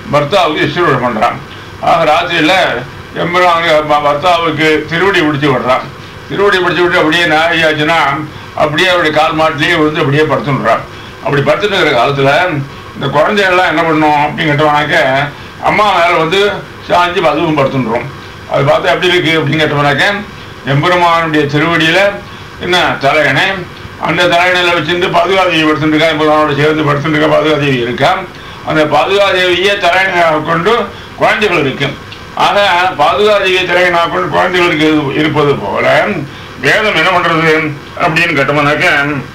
பர்த்தாவுக்கு இஷ்டூர் பண்றான் ஆக ராத்திரியில எம்பெருமானுக்கு ப- பர்த்தாவுக்கு திருவடி பிடிச்சு விடுறான் திருவடி பிடிச்சு விட்டு அப்படியே நாயாச்சுன்னா அப்படியே அவருடைய கால் மாட்டிலேயே விழுந்து அப்படியே படுத்துடுறான் அப்படி படுத்துட்டு இருக்கிற காலத்துல இந்த குழந்தைகள்லாம் என்ன பண்ணும் அப்படின்னு கேட்டவனாக்க அம்மா மேல வந்து சாஞ்சி அதுவும் படுத்துடுறோம் அது பார்த்தா எப்படி இருக்கு அப்படின்னு கேட்டவனாக்க எம்பெருமானுடைய திருவடியில என்ன தலையணை அந்த தலையணையில வச்சிருந்து பாதுகாதேவி படுத்துட்டு இருக்கா எம்பெருமானோட சேர்ந்து படுத்துட்டு இருக்க பாதுகாதேவி இருக்கா அந்த பாதுகாதேவியே தலையணையாக கொண்டு குழந்தைகள் இருக்கு ஆக பாதுகாதேவியை தலையணையாக கொண்டு குழந்தைகளுக்கு இருப்பது போல வேதம் என்ன பண்றது அப்படின்னு கேட்டோம்னாக்க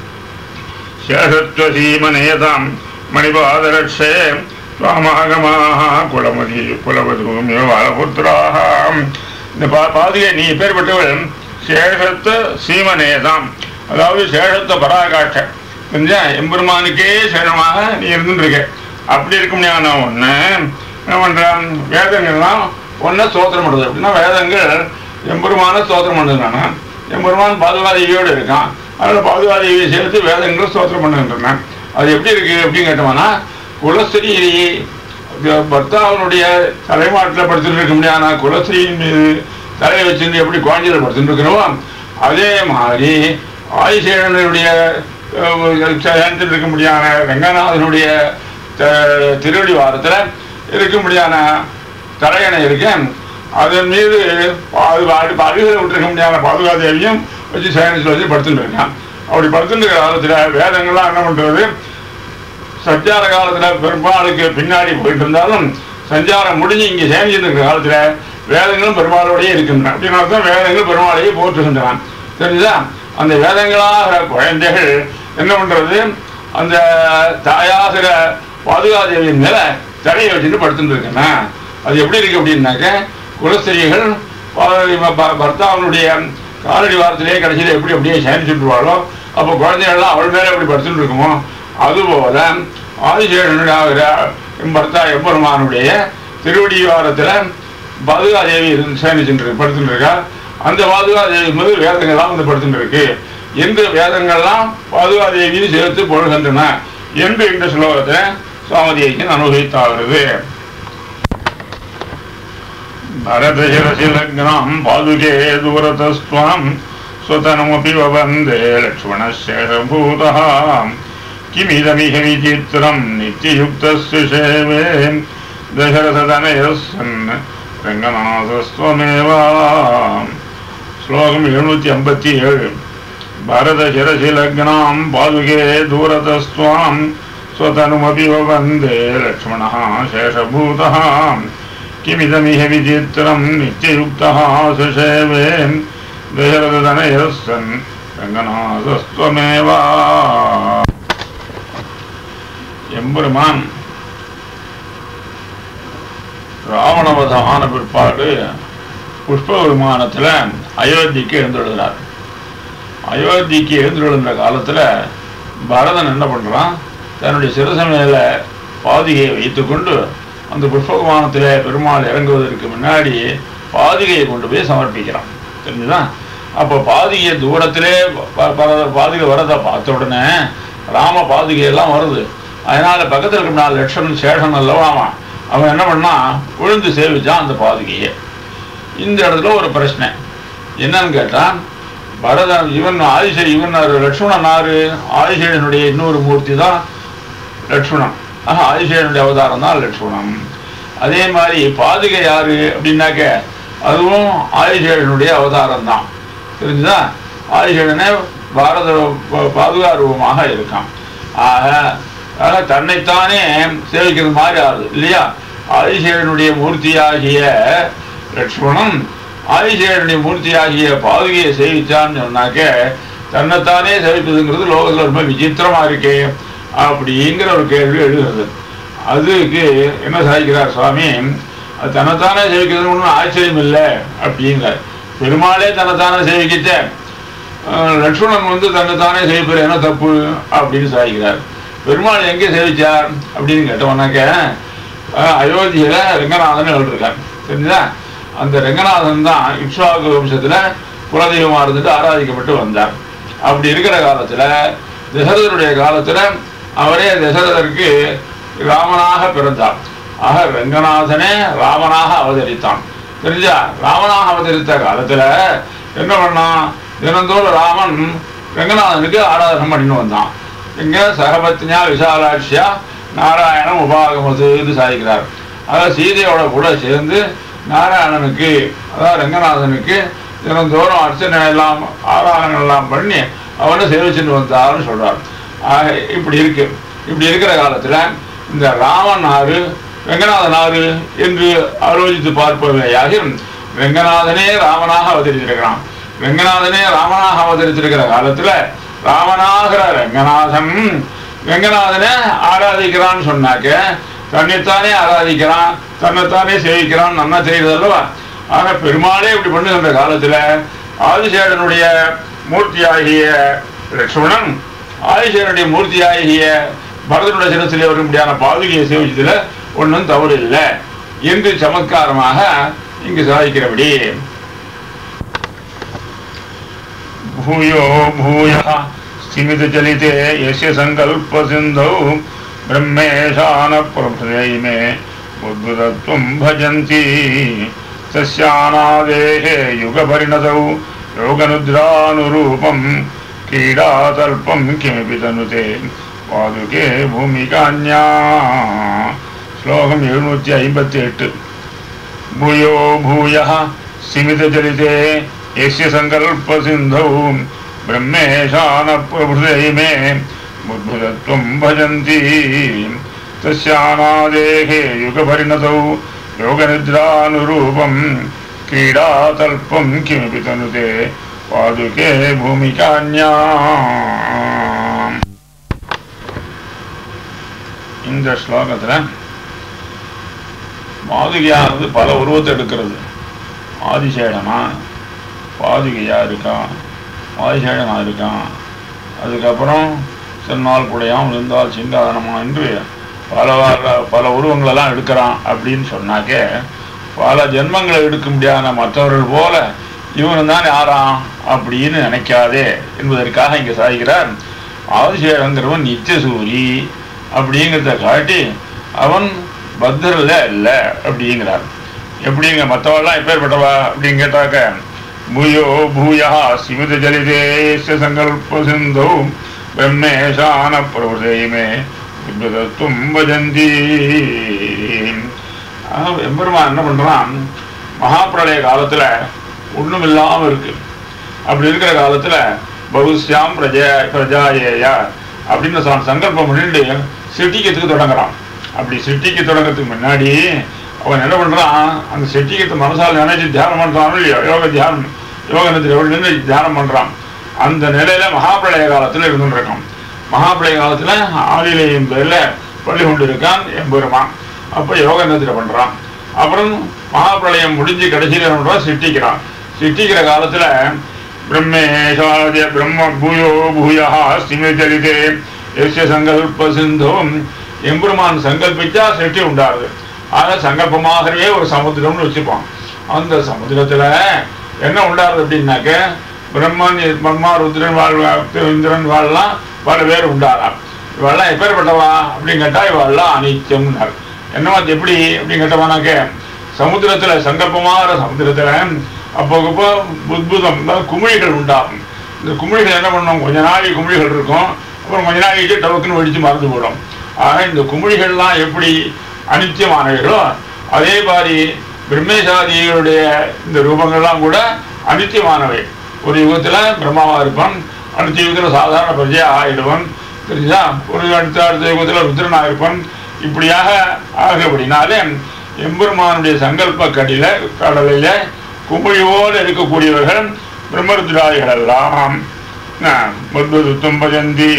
சேஷத்வசீமனேதாம் மணிபாதரட்சே சுவாமாகமாக குலமதி குலவதுமியோ வளபுத்திராக இந்த பா பாதுகை நீ பேர்பட்டவள் சேஷத்த சீமனேதாம் அதாவது சேஷத்த பராகாட்ச தெரிஞ்சா எம்பெருமானுக்கே சேஷமாக நீ இருந்துருக்க அப்படி இருக்கும் நான் ஒன்று என்ன பண்ணுறான் வேதங்கள்லாம் ஒன்றை ஸ்தோத்திரம் பண்ணுறது அப்படின்னா வேதங்கள் எம்பெருமான ஸ்தோத்திரம் பண்ணுறது நானே எம்பெருமான் பாதுகாதேவியோடு இருக்கான் அதனால பாதுகாதேவியை சேர்த்து வேதங்கள் ஸ்தோத்திரம் பண்ணுகின்றன அது எப்படி இருக்கு அப்படின்னு கேட்டோம்னா குலஸ்திரி பர்த்தாவனுடைய தலைமாட்டில் படுத்துட்டு இருக்க முடியாத குலஸ்திரியின் மீது தலையை வச்சுட்டு எப்படி குழந்தைகள் படுத்துட்டு இருக்கிறோமோ அதே மாதிரி ஆதிசேனனுடைய சேர்ந்துட்டு இருக்க முடியாத ரங்கநாதனுடைய த- திருவடி வாரத்தில் இருக்க முடியாத தலையணை இருக்கேன் அதன் மீது அது அருகில் விட்டுருக்க முடியாத பாதுகாதேவியும் வச்சு சயனத்தில் வச்சு படுத்துட்டு இருக்கான் அப்படி படுத்துட்டு இருக்கிற காலத்தில் வேதங்கள்லாம் என்ன பண்ணுறது சஞ்சார காலத்தில் பெருமாளுக்கு பின்னாடி போயிட்டு இருந்தாலும் சஞ்சாரம் முடிஞ்சு இங்கே சேமிச்சுட்டு இருக்கிற காலத்தில் வேதங்களும் பெருமாளோடயே இருக்கின்றன அப்படின்னா தான் வேதங்கள் பெருமாளையே போற்றுகின்றன தெரிஞ்சுதா அந்த வேதங்களாகிற குழந்தைகள் என்ன பண்றது அந்த தாயாகிற பாதுகாதேவியின் மேல தலையை வச்சுட்டு படுத்துட்டு இருக்கேன் அது எப்படி இருக்கு அப்படின்னாக்க குலஸ்திரிகள் பா- ப- பர்த்தாவனுடைய காலடி வாரத்திலேயே கடைசியில் எப்படி அப்படியே சேமிச்சுட்டுருவாளோ அப்போ குழந்தைகள்லாம் அவள் மேலே எப்படி படுத்துட்டு இருக்குமோ அதுபோல ஆதிசேஷனுடைய பர்த்தா எம்பெருமானுடைய திருவடி வாரத்தில் பாதுகாதேவி இருந்து சேமிச்சுட்டு படுத்துட்டு இருக்கா அந்த பாதுகாதேவி மீது வேதங்கள்லாம் வந்து படுத்துட்டு இருக்கு எந்த வேதங்கள்லாம் பாதுகாதேவியும் சேர்த்து பொழுகின்றன என்று இந்த ஸ்லோகத்தில் சுவாமதியைக்கு அனுபவித்தாகிறது भरतशिरसिलग्नां पादुके दूरतस्त्वां स्वतनमपि ववन्दे लक्ष्मणशेषभूतः किमिदमिह विचित्रं नित्ययुक्तस्य सेवे दशरथतनयः सन् रङ्गनाथस्त्वमेव श्लोकम् எழுநூற்றி ஐம்பத்தி ஏழு भरतशिरसिलग्नां पादुके दूरतस्त्वां स्वतनुमपि ववन्दे लक्ष्मणः शेषभूतः किमिदमिह विचित्रं नित्ययुक्तः सुषेवे दशरथतनयः सन् रङ्गनाथस्त्वमेव எம்பெருமான் ராவணவதம் ஆன பிற்பாடு புஷ்ப விமானத்தில் அயோத்திக்கு எழுந்துடுகிறார் அயோத்திக்கு எழுந்துடுகின்ற காலத்தில் பரதன் என்ன பண்ணுறான் தன்னுடைய சிரச மேல பாதிகையை வைத்துக்கொண்டு அந்த புஷ்ப விமானத்தில் பெருமாள் இறங்குவதற்கு முன்னாடி பாதிகையை கொண்டு போய் சமர்ப்பிக்கிறான் தெரிஞ்சுதா அப்போ பாதிகை தூரத்திலே ப- ப- பாதிகை வரதை பார்த்த உடனே ராம பாதிகை எல்லாம் வருது அதனால பக்கத்தில் இருக்க நாலு லட்சம் சேஷன் அல்லவா அவன் அவன் என்ன பண்ணான் விழுந்து சேவிச்சான் அந்த பாதுகையை இந்த இடத்துல ஒரு பிரச்சனை என்னன்னு கேட்டான் பரதன் இவன் ஆதிசை இவன் யாரு? லட்சுமணன் ஆறு ஆதிசேனுடைய இன்னொரு மூர்த்தி தான் லட்சுமணன் ஆக ஆதிசேனுடைய அவதாரம் தான் லட்சுமணன் அதே மாதிரி பாதுகை யாரு அப்படின்னாக்க அதுவும் ஆதிசேனுடைய அவதாரம் தான் தெரிஞ்சுதா ஆதிசேனனே பாரத ப- பாதுகா ரூபமாக இருக்கான் ஆக ஆக தன்னைத்தானே சேவிக்கிறது மாதிரி ஆகுது இல்லையா ஆதிசேனுடைய மூர்த்தியாகிய லட்சுமணன் ஆதிசேனுடைய மூர்த்தியாகிய பாதுகையை சேவிச்சான்னு சொன்னாக்க தன்னைத்தானே சேவிப்பதுங்கிறது லோகத்தில் ரொம்ப விசித்திரமா இருக்கே அப்படிங்கிற ஒரு கேள்வி எழுகிறது அதுக்கு என்ன சாதிக்கிறார் சுவாமி அது தன்னைத்தானே சேவிக்கிறது ஒன்றும் ஆச்சரியம் இல்லை அப்படிங்கிறார் பெருமாளே தன்னைத்தானே சேவிக்கிச்ச அஹ், லட்சுமணன் வந்து தன்னைத்தானே சேவிப்பார் என்ன தப்பு அப்படின்னு சாதிக்கிறார் பெருமாள் எங்கே சேவிச்சார் அப்படின்னு கேட்டோம்னாக்க அஹ், அயோத்தியில ரங்கநாதன் எழுதிருக்கார் தெரிஞ்சுதா அந்த ரங்கநாதன் தான் இக்ஷாகு வம்சத்துல குலதெய்வமா இருந்துட்டு ஆராதிக்கப்பட்டு வந்தார் அப்படி இருக்கிற காலத்துல தசரதனுடைய காலத்துல அவரே தசரதருக்கு ராமனாக பிறந்தார் ஆக ரங்கநாதனே ராமனாக அவதரித்தான் தெரிஞ்சா ராமனாக அவதரித்த காலத்துல என்ன பண்ணான் தினந்தோறும் ராமன் ரங்கநாதனுக்கு ஆராதனை பண்ணின்னு வந்தான் இங்க சகபத்னியா விசாலாட்சியா நாராயணம் உபாகமது என்று சாதிக்கிறார் அதாவது சீதையோட கூட சேர்ந்து நாராயணனுக்கு அதாவது ரங்கநாதனுக்கு தினந்தோறும் அர்ச்சனை எல்லாம் ஆராதனை எல்லாம் பண்ணி அவனை சேவிச்சுட்டு வந்தார்னு சொல்றார் ஆக இப்படி இருக்கு இப்படி இருக்கிற காலத்துல இந்த ராமன் ஆறு ரங்கநாதன் ஆறு என்று ஆலோசித்து பார்ப்பவையாக ரங்கநாதனே ராமனாக அவதரித்திருக்கிறான் ரங்கநாதனே ராமனாக அவதரித்திருக்கிற காலத்துல ராமனாகிற ரங்கநாதன் ரங்கநாதனை ஆராதிக்கிறான்னு சொன்னாக்க தன்னைத்தானே ஆராதிக்கிறான் தன்னைத்தானே சேவிக்கிறான் நல்லா தெரியுது அல்லவா ஆக பெருமாளே இப்படி பண்ணுகின்ற காலத்துல ஆதிசேடனுடைய மூர்த்தியாகிய லட்சுமணன் ஆதிசேடனுடைய மூர்த்தியாகிய பரதனுடைய சிரசிலே வரும்படியான பாதுகையை சேவிச்சதுல ஒன்றும் தவறு இல்லை என்று சமத்காரமாக இங்கு சாதிக்கிறபடி भूयो भूयः स्थिमितचलिते यस्य सङ्कल्पसिन्धौ ब्रह्मेशानप्रभृतै मे उद्भुतत्वं भजन्ति तस्यानादेः युगपरिणतौ योगनुद्रानुरूपं क्रीडातल्पं किमपि तनुते पादुके भूमिकान्या श्लोकम् எழுநூற்றி ஐம்பத்தி எட்டு भूयो भूयः सीमितचलिते यस्य सङ्कल्पसिन्धौ ब्रह्मेशानप्रभृतै मे बुद्भुतत्वं भजन्ति तस्यानादेः युगपरिणतौ योगनिद्रानुरूपं क्रीडातल्पं किमपि तनुते पादुके भूमिकान्या இந்த ஸ்லோகத்தில் மாதுகையானது பல உருவத்தை எடுக்கிறது ஆதிசேடனா பாதுகையா இருக்கான் ஆதிசேடனா இருக்கான் அதுக்கப்புறம் சென்னால் குடையாம் இருந்தால் சிங்காதனமா என்று பல வர- பல உருவங்களெல்லாம் எடுக்கிறான் அப்படின்னு சொன்னாக்க பல ஜென்மங்களை எடுக்க முடியாத மற்றவர்கள் போல இவன் தான் யாராம் அப்படின்னு நினைக்காதே என்பதற்காக இங்கே சாதிக்கிறார் ஆதிசேடங்கிறவன் நித்தியசூரி அப்படிங்கிறத காட்டி அவன் பத்தரில் இல்லை அப்படிங்கிறார் எப்படிங்க மற்றவெல்லாம் எப்பேற்பட்டவா அப்படின்னு கேட்டாக்க பூயோ பூயா சிமித ஜலிதேஷ சங்கல்ப சிந்தோ பிரம்மேஷான பிரபுதேமே விபதத்துவம் பஜந்தி ஆக எம்பெருமான் என்ன பண்றான் மகாபிரளய காலத்துல ஒண்ணும் இல்லாம இருக்கு அப்படி இருக்கிற காலத்துல பகுஸ்யாம் பிரஜா பிரஜாயேயா அப்படின்னு ச- சங்கல்பம் பண்ணிட்டு சிட்டிக்கிறதுக்கு தொடங்குறான் அப்படி சிட்டிக்கு தொடங்கறதுக்கு முன்னாடி அவன் என்ன பண்றான் அந்த சிட்டிக்கத்தை மனசால் நினைச்சு தியானம் பண்றான் இல்லையோ யோக தியானம் யோக நிதியில் நின்று தியானம் பண்றான் அந்த நிலையில மகாபிரளய காலத்துல இருந்துருக்கான் மகாபிரளய காலத்துல ஆளிலையும் பேர்ல பள்ளி கொண்டு இருக்கான் எம்பெருமான் அப்ப யோக நிதிரை பண்றான் அப்புறம் மகாபிரளயம் முடிஞ்சு கடைசியில் என்ன பண்றான் சிட்டிக்கிறான் சிட்டிக்கிற காலத்துல பிரம்மேஷாதிய பிரம்ம பூயோ பூயா ஸ்திமிச்சரிதே எஸ்ய சங்கல்ப சிந்தோம் எம்பெருமான் சங்கல்பிச்சா சிருஷ்டி உண்டாகுது ஆக சங்கல்பமாகவே ஒரு சமுத்திரம்னு வச்சுப்பான் அந்த சமுத்திரத்துல என்ன உண்டாகுது அப்படின்னாக்க பிரம்மன் பிரம்மா ருத்ரன் வாழ் இந்திரன் வாழலாம் பல பேர் உண்டாகலாம் இவெல்லாம் எப்பேற்பட்டவா அப்படின்னு கேட்டா இவெல்லாம் அனித்தியம்னார் என்னவா அது எப்படி அப்படின்னு கேட்டவானாக்க சமுத்திரத்துல சங்கல்பமான சமுத்திரத்துல அப்போக்கப்போ புத்புதம் அதாவது குமிழிகள் உண்டாகும் இந்த குமிழிகள் என்ன பண்ணும் கொஞ்ச நாளைக்கு குமிழிகள் இருக்கும் அப்புறம் கொஞ்ச நாளைக்கு டவுக்குன்னு வெடிச்சு மறந்து போயிடும் ஆக இந்த குமிழிகள்லாம் எப்படி அனித்தியமானவைகளோ அதே மாதிரி பிரம்மேசாதிகளுடைய இந்த ரூபங்கள்லாம் கூட அனித்தியமானவை ஒரு யுகத்துல பிரம்மாவா இருப்பான் அடுத்த யுகத்துல சாதாரண பிரஜையா ஆயிடுவான் தெரியுதா ஒரு அடுத்த அடுத்த யுகத்துல ருத்ரனா இருப்பான் இப்படியாக ஆகப்படினாலே எம்பெருமானுடைய சங்கல்ப கடில கடலில குமிழியோடு இருக்கக்கூடியவர்கள் பிரம்மருத்ராதிகள் எல்லாம் மத்வதுத்தம் பஜந்தி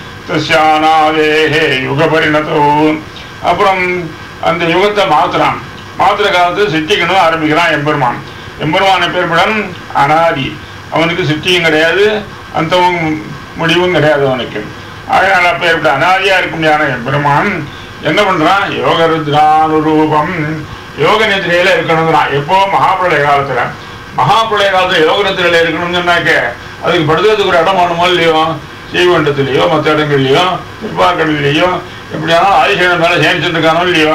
தஸ்யானாதேஹே யுக பரிணதோ அப்புறம் அந்த யுகத்தை மாத்துறான் மாத்துற காலத்துல சிட்டிக்கணும் ஆரம்பிக்கிறான் எம்பெருமான் எம்பெருமான் எப்பேற்படன் அனாதி அவனுக்கு சிட்டியும் கிடையாது அந்த முடிவும் கிடையாது அவனுக்கு அதனால அப்பேற்பட்ட அனாதியா இருக்க முடியாத எம்பெருமான் என்ன பண்றான் யோக ருத்ரானுரூபம் யோக நிதிரையில இருக்கணுங்கிறான் எப்போ மகாபிரளய காலத்துல மகாபிரளய காலத்துல யோக நிதிரையில இருக்கணும்னு சொன்னாக்க அதுக்கு படுக்கிறதுக்கு ஒரு இடம் வேணுமோ இல்லையோ ஸ்ரீவண்டத்திலேயோ மற்ற இடங்கள்லையோ திருப்பாக்கடல்லையோ எப்படியானாலும் ஆதிசேகரன் மேல சேமிச்சுட்டு இருக்கானோ இல்லையோ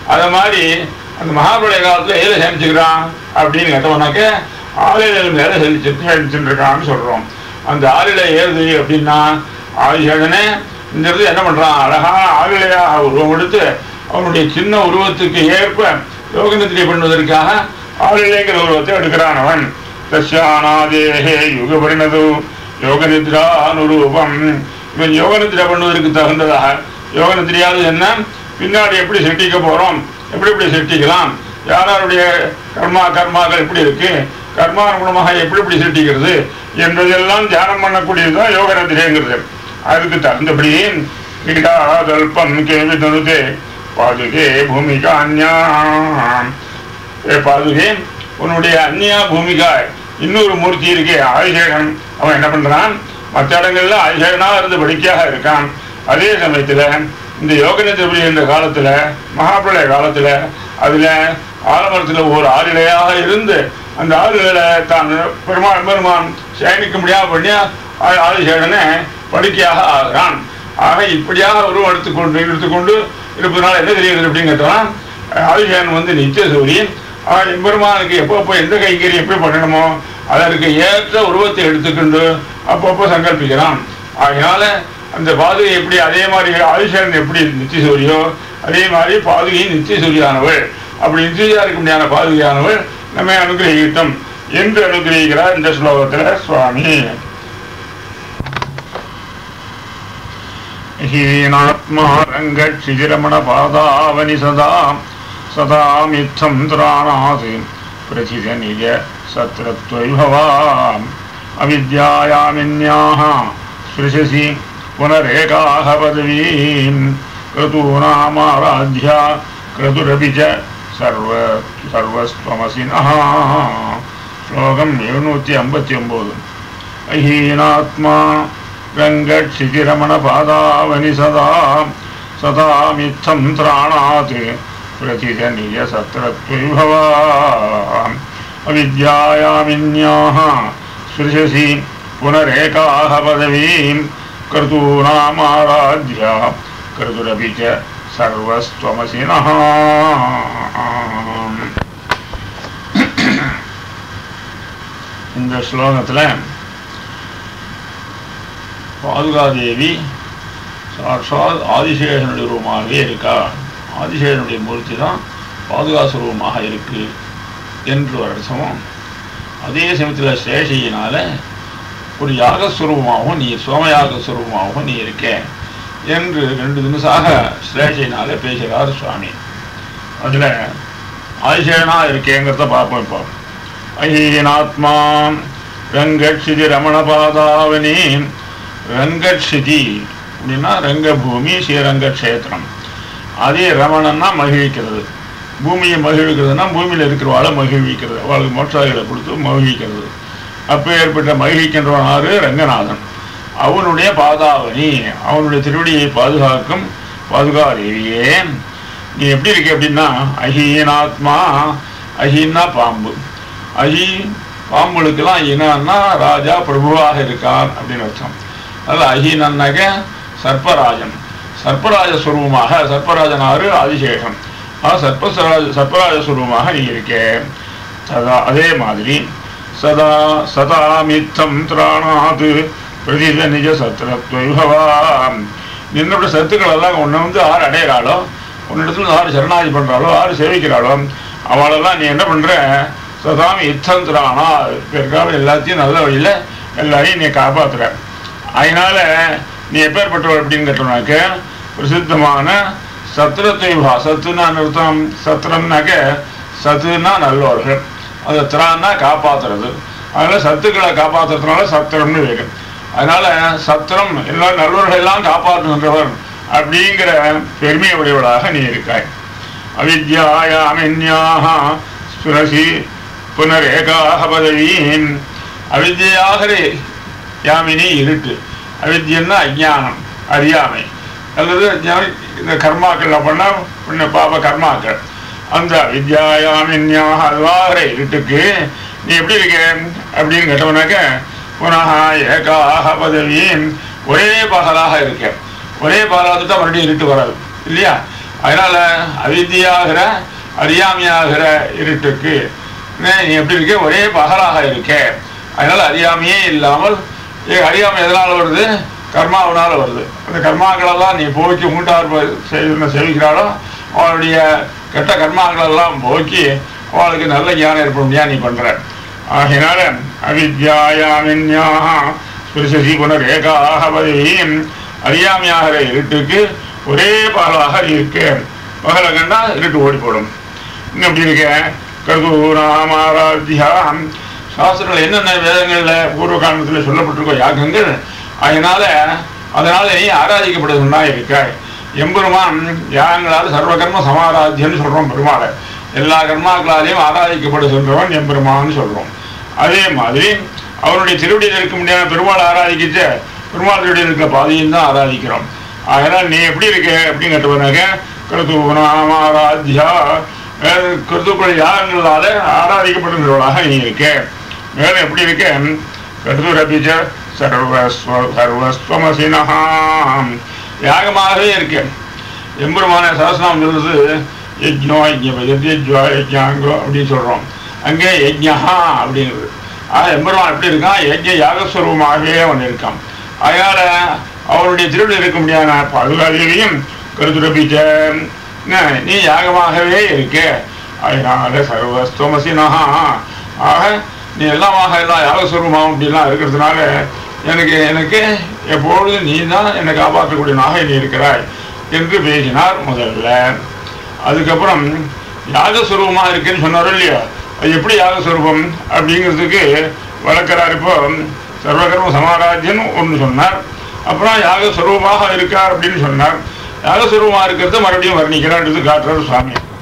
அது மாதிரி அந்த மகாபலிய காலத்துல எதில் சேமிச்சுக்கிறான் அப்படின்னு கேட்டவனாக்க ஆளில மேல செலுத்தி சேமிச்சுட்டு இருக்கான்னு சொல்றோம் அந்த ஆளில ஏறுது அப்படின்னா ஆதிசேடனே இந்த இடத்துல என்ன பண்றான் அழகான ஆளிலையா உருவம் எடுத்து அவனுடைய சின்ன உருவத்துக்கு ஏற்ப யோகநித்திரை பண்ணுவதற்காக ஆளிலைங்கிற உருவத்தை எடுக்கிறான் அவன் தஸ்யானாதேஹே யுக பரிணது யோகநித்ரா அனுரூபம் இவன் யோகநித்திரை பண்ணுவதற்கு தகுந்ததாக யோகநித்திரையாவது என்ன பின்னாடி எப்படி சிருஷ்டிக்க போறோம் எப்படி எப்படி சிருஷ்டிக்கலாம் யாராருடைய கர்மா கர்மாக்கள் எப்படி இருக்கு கர்மானுகுணமாக எப்படி எப்படி சிருஷ்டிக்கிறது என்பதெல்லாம் தியானம் பண்ணக்கூடியதுதான் யோகநித்திரைங்கிறது அதுக்கு தகுந்தபடி கிரீடாதல்பம் கேவி தனுதே பாதுகே பூமிகா அந்யாம் ஏ பாதுகே உன்னுடைய அந்நியா பூமிகா இன்னொரு மூர்த்தி இருக்கே ஆதிசேகன் அவன் என்ன பண்றான் மற்ற இடங்கள்ல ஆதிசேகனா இருந்து படிக்கையாக இருக்கான் அதே சமயத்துல இந்த யோகநிதிபதி என்ற காலத்துல மகாபிரளய காலத்துல அதுல ஆலமரத்துல ஒரு ஆளிலையாக இருந்து அந்த ஆளுகளை தான் பெருமாள் பெருமான் சேமிக்க முடியாம பண்ணி ஆ- ஆதிசேகனை படிக்கையாக ஆகிறான் ஆக இப்படியாக உருவம் எடுத்துக்கொண்டு எடுத்துக்கொண்டு இருப்பதனால என்ன தெரியுது அப்படின்னு கேட்டோம்னா ஆதிசேகன் வந்து நித்திய சூரியன் ஆஹ் எம்பெருமானுக்கு எப்பப்போ எந்த கைங்கறி எப்படி பண்ணணுமோ அதற்கு ஏற்ற உருவத்தை எடுத்துக்கொண்டு அப்பப்போ சங்கல்பிக்கிறான் அதனால அந்த பாதுகை எப்படி அதே மாதிரி ஆதிசேகன் எப்படி நித்திய சூரியோ அதே மாதிரி பாதுகை நித்திய சூரியானவள் அப்படி நித்தியா இருக்க முடியாத பாதுகையானவள் நம்மை அனுகிரகித்தம் என்று அனுகிரகிக்கிறார் இந்த ஸ்லோகத்துல சுவாமி हीनात्मा रङ्गक्षितिरमणपादावनि सदा सदा मित्थं त्राणात् प्रथितनिज सत्रत्वैभवाम् अविद्यायामिन्याः स्पृशसि पुनरेकाः पदवीं क्रतूनामाराध्या क्रतुरपि च सर्व सर्वस्त्वमसि नः श्लोकम् एഴുന്നൂറ്റി അമ്പത്തി ഒമ്പത് अहीनात्मा रङ्गक्षितिरमणपादावनि सदा सदा मित्थं त्राणात् प्रतिजनिजसत्रत्वैभवा अविद्यायामिन्याः स्पृशसि पुनरेकाः पदवीं क्रतूनामाराध्या क्रतुरपि च सर्वस्त्वमसि नः இந்த ஸ்லோகத்தில் பாதுகாதேவி சாட்சாத் ஆதிசேஷனுடைய ரூபமாகவே இருக்கா ஆதிசேஷனுடைய மூர்த்தி தான் பாதுகா சுரூபமாக இருக்கு என்று ஒரு அர்த்தமும் அதே சமயத்தில் சேஷையினால ஒரு யாகஸ்வரூபமாகவும் நீ சோமயாக சுரூபமாகவும் நீ இருக்க என்று ரெண்டு தினசாக ஸ்லேஷையினால பேசுகிறார் சுவாமி அதில் ஆதிசேஷனா இருக்கேங்கிறத பார்ப்போம் இப்போ அஹீனாத்மா ரங்கட்சிதி ரமணபாதாவனி ரங்கட்சிதி அப்படின்னா ரங்கபூமி ஸ்ரீரங்க க்ஷேத்திரம் அதே ரமணன்னா மகிழ்விக்கிறது பூமியை மகிழ்விக்கிறதுனா பூமியில் இருக்கிறவாளை மகிழ்விக்கிறது அவளுக்கு மோட்சாதிகளை கொடுத்து மகிழ்விக்கிறது அப்போ ஏற்பட்ட மகிழ்விக்கின்றவன் ஆறு ரங்கநாதன் அவனுடைய பாதாவனி அவனுடைய திருவடியை பாதுகாக்கும் பாதுகாதேவியே நீ எப்படி இருக்க அப்படின்னா அஹீனாத்மா அஹீன்னா பாம்பு அஹி பாம்புகளுக்கெல்லாம் இனன்னா ராஜா பிரபுவாக இருக்கான் அப்படின்னு அர்த்தம் அதில் அஹீனன்னாக்க சர்ப்பராஜன் சர்ப்பராஜ ஸ்வரூபமாக சர்ப்பராஜன் ஆறு ஆதிசேஷன் ஆ சர்ப்பராஜ சர்ப்பராஜ ஸ்வரூபமாக நீ இருக்கே சதா அதே மாதிரி சதா சதா மித்தம் திராணாது பிரதித நிஜ சத்திரத்வைபவாம் நின்னோட சத்துக்கள் எல்லாம் உன்னை வந்து ஆறு அடையிறாளோ உன்னிடத்துல யார் சரணாதி பண்றாளோ யார் சேவிக்கிறாளோ அவளெல்லாம் நீ என்ன பண்ற சதாமி யுத்தம் திராணா பிற்காலம் எல்லாத்தையும் நல்ல வழியில எல்லாரையும் நீ காப்பாத்துற அதனால நீ எப்பேற்பட்டவள் அப்படின்னு கேட்டோம்னாக்க பிரசித்தமான சத்திரத்வைபா சத்துனா அர்த்தம் சத்திரம்னாக்க சத்துனா நல்லவர்கள் அது திரான்னா காப்பாத்துறது அதனால சத்துக்களை காப்பாத்துறதுனால சத்திரம்னு வேறு அதனால சத்திரம் எல்லாம் நல்லவர்கள் எல்லாம் காப்பாற்றுகின்றவர் அப்படிங்கிற பெருமையை உடையவளாக நீ இருக்காய் அவித்யாயாமின்யாக சுரசி புனரேகாக பதவீம் அவித்யாக யாமினி இருட்டு அவித்யன்னா அஜ்ஞானம் அறியாமை அல்லது ஞா- இந்த கர்மாக்கள் பண்ண புண்ணிய பாப கர்மாக்கள் அந்த அவித்யாயாமின்யாக அதுவாகிற இருட்டுக்கு நீ எப்படி இருக்க அப்படின்னு கேட்டவனாக்க புனக ஏகாக பதவியும் ஒரே பகலாக இருக்க ஒரே பகலாக தான் மறுபடியும் இருட்டு வராது இல்லையா அதனால அவித்தியாகிற அறியாமையாகிற இருட்டுக்கு என்ன, நீ எப்படி இருக்க ஒரே பகலாக இருக்க அதனால அறியாமையே இல்லாமல் ஏ, அறியாமை எதனால வருது கர்மாவனால வருது அந்த கர்மாக்களெல்லாம் நீ போக்கி மூன்றார் செய்து சேவிக்கிறாளோ அவனுடைய கெட்ட கர்மாக்களெல்லாம் போக்கி அவளுக்கு நல்ல ஞானம் ஏற்படும்படியா நீ பண்ற ஆகினால அவித்யாயாமின்யா ஸ்பிருசசி புனரேகாக பதவியும் அறியாமையாகிற இருட்டுக்கு ஒரே பகலாக இருக்கு பகலை கண்டா இருட்டு ஓடி போடும் இன்னும் எப்படி இருக்க கருதூராமாராத்தியாம் சாஸ்திரங்கள் என்னென்ன வேதங்கள்ல பூர்வ காலத்தில் சொல்லப்பட்டிருக்கோ யாகங்கள் அதனால அதனால நீ ஆராதிக்கப்படுதுன்னா இருக்காய் எம்பெருமான் யாகங்களால் சர்வகர்ம சமாராத்தியன்னு சொல்றோம் பெருமாளை எல்லா கர்மாக்களாலையும் ஆராதிக்கப்படுகின்றவன் எம்பெருமான்னு சொல்றோம் அதே மாதிரி அவருடைய திருவடியில் இருக்க முடியாத பெருமாள் ஆராதிக்கிச்சு பெருமாள் திருவடியில் இருக்க பாதையும் தான் ஆராதிக்கிறோம் அதனால் நீ எப்படி இருக்க அப்படின்னு கேட்டவனாக்க கிருத்துவனாமாராத்யா கிருத்துக்கள் யாகங்களால ஆராதிக்கப்படுகிறவளாக நீ இருக்க மேலும் எப்படி இருக்க கருத்துரபிச்ச சர்வஸ்வ சர்வஸ்வமசினஹாம் யாகமாகவே இருக்கு எம்பெருமான சரஸ்நாமம் சொல்றது யஜ்னோ யஜ்ஞபதி யஜ்வா யஜ்ஞாங்கோ அப்படின்னு சொல்றோம் அங்கே யஜ்ஞஹா அப்படிங்கிறது ஆக எம்பெருமான் எப்படி இருக்கான் யஜ்ஞ யாகஸ்வரூபமாகவே அவன் இருக்கான் அதனால அவருடைய திருவிழா இருக்க முடியாத பாதுகாதிலையும் கருத்துரபிச்ச நீ யாகமாகவே இருக்க அதனால சர்வஸ்தமசினஹா ஆக நீ எல்லாமாக எல்லாம் யாகஸ்வரூபமாகும் அப்படிலாம் இருக்கிறதுனால எனக்கு எனக்கு எப்பொழுதும் நீ தான் என்னை காப்பாற்றக்கூடியவனாக நீ இருக்கிறாய் என்று பேசினார் முதல்ல அதுக்கப்புறம் யாகஸ்வரூபமாக இருக்குன்னு சொன்னார் இல்லையா அது எப்படி யாகஸ்வரூபம் அப்படிங்கிறதுக்கு வளர்க்கிறார் இப்போ சர்வகர்ம சமாராஜ்யன் ஒன்று சொன்னார் அப்புறம் யாகஸ்வரூபமாக இருக்கார் அப்படின்னு சொன்னார் யாகஸ்வரூபமாக இருக்கிறத மறுபடியும் வர்ணிக்கிறார் காட்டுறார் சுவாமி